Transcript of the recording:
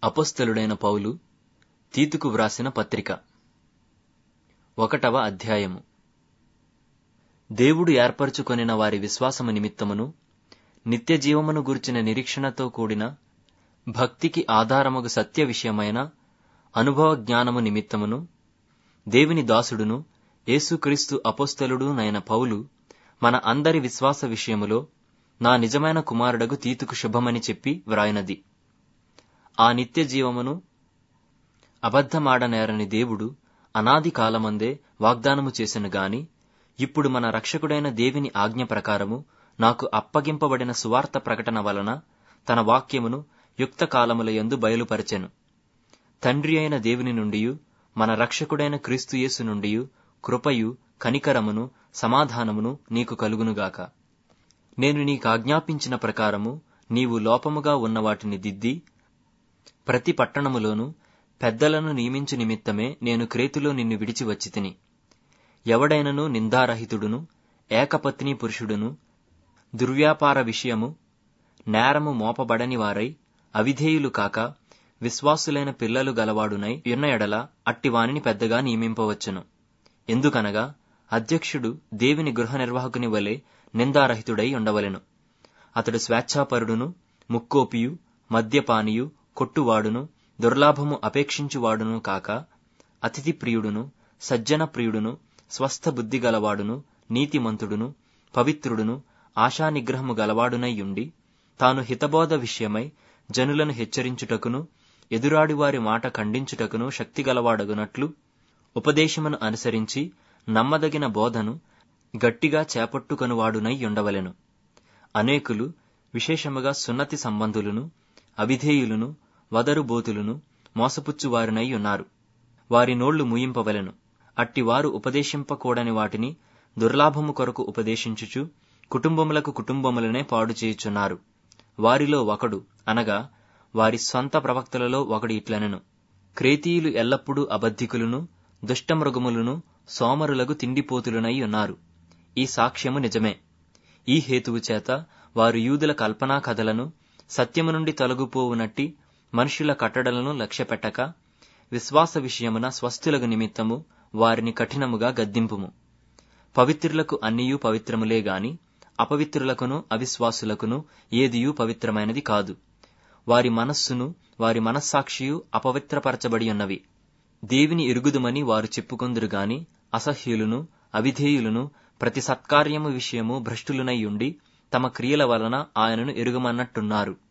అపొస్తలుడైన పౌలు తీతుకు వ్రాసిన పత్రిక ఒకటవ అధ్యాయము దేవుడు ఏర్పరచుకొనిన వారి విశ్వాసము నిమిత్తమును నిత్య జీవమును గూర్చిన నిరీక్షణతో కూడిన భక్తికి ఆధారమగు సత్య విషయమైన అనుభవ జ్ఞానము నిమిత్తమును దేవుని దాసుడును యేసుక్రీస్తు అపొస్తలుడు నైన పౌలు మన అందరి విశ్వాస విషయములో నా నిజమైన కుమారుడగు తీతుకు శుభమని చెప్పి వ్రాయినది ఆ నిత్య జీవమును అబద్ధమాడనేరని దేవుడు అనాది కాలమందే వాగ్దానము చేసెను గాని ఇప్పుడు మన రక్షకుడైన దేవుని ఆజ్ఞ ప్రకారము నాకు అప్పగింపబడిన సువార్త ప్రకటన వలన తన వాక్యమును యుక్త కాలముల యందు బయలుపరచెను తండ్రి అయిన దేవుని నుండియు మన రక్షకుడైన క్రీస్తుయేసు నుండియు కృపయు కనికరమును సమాధానమును నీకు కలుగునుగాక నేను నీకాజ్ఞాపించిన ప్రకారము నీవు లోపముగా ఉన్న వాటిని దిద్ది ప్రతి పట్టణములోనూ పెద్దలను నియమించు నిమిత్తమే నేను క్రేతులో నిన్ను విడిచి వచ్చి తిని ఎవడైనను నిందారహితుడును ఏకపత్ని పురుషుడును దుర్వ్యాపార విషయము నేరము మోపబడని వారై అవిధేయులు కాక విశ్వాసులైన పిల్లలు గలవాడునై ఉన్న ఎడల అట్టివానిని పెద్దగా నియమింపవచ్చును ఎందుకనగా అధ్యక్షుడు దేవుని గృహ నిర్వాహకుని వలె నిందారహితుడై ఉండవలెను అతడు స్వేచ్ఛాపరుడును ముక్కోపియు మద్యపానియు కొట్టువాడును దుర్లాభము అపేక్షించువాడును కాక అతిథి ప్రియుడును సజ్జన ప్రియుడును స్వస్థ బుద్ధి గలవాడును నీతిమంతుడును పవిత్రుడును ఆశానిగ్రహము గలవాడునై ఉండి తాను హితబోధ విషయమై జనులను హెచ్చరించుటకును ఎదురాడివారి మాట ఖండించుటకును శక్తి గలవాడగునట్లు ఉపదేశమును అనుసరించి నమ్మదగిన బోధను గట్టిగా చేపట్టుకొనువాడునై ఉండవలెను అనేకులు విశేషముగా సున్నతి సంబంధులను అవిధేయులను వదరుబోతులను మోసపుచ్చువారినై ఉన్నారు వారి నోళ్లు ముయింపవలెను అట్టివారు ఉపదేశింపకూడని వాటిని దుర్లాభము కొరకు ఉపదేశించుచు కుటుంబములకు కుటుంబములనే పాడు చేయుచున్నారు వారిలో ఒకడు అనగా వారి స్వంత ప్రవక్తలలో ఒకడు ఇట్లనెను క్రేతీయులు ఎల్లప్పుడూ అబద్ధికులను దుష్టమృగములను సోమరులకు తిండిపోతులనై ఉన్నారు ఈ సాక్ష్యము నిజమే ఈ హేతువు చేత వారు యూదుల కల్పనా కథలను సత్యము నుండి తొలగిపోవునట్టి మనుషుల కట్టడలను లక్ష్యపెట్టక విశ్వాస విషయమున స్వస్థులకు నిమిత్తము వారిని కఠినముగా గద్దింపుము పవిత్రులకు అన్నియూ పవిత్రములే గాని అపవిత్రులకును అవిశ్వాసులకును ఏదియూ పవిత్రమైనది కాదు వారి మనస్సును వారి మనస్సాక్షియు అపవిత్రపరచబడి ఉన్నవి దేవిని ఎరుగుదుమని వారు చెప్పుకొందురు గాని అసహ్యులను అవిధేయులను ప్రతి సత్కార్యము విషయము భ్రష్టులునై ఉండి తమ క్రియల వలన ఆయనను ఎరుగమన్నట్టున్నారు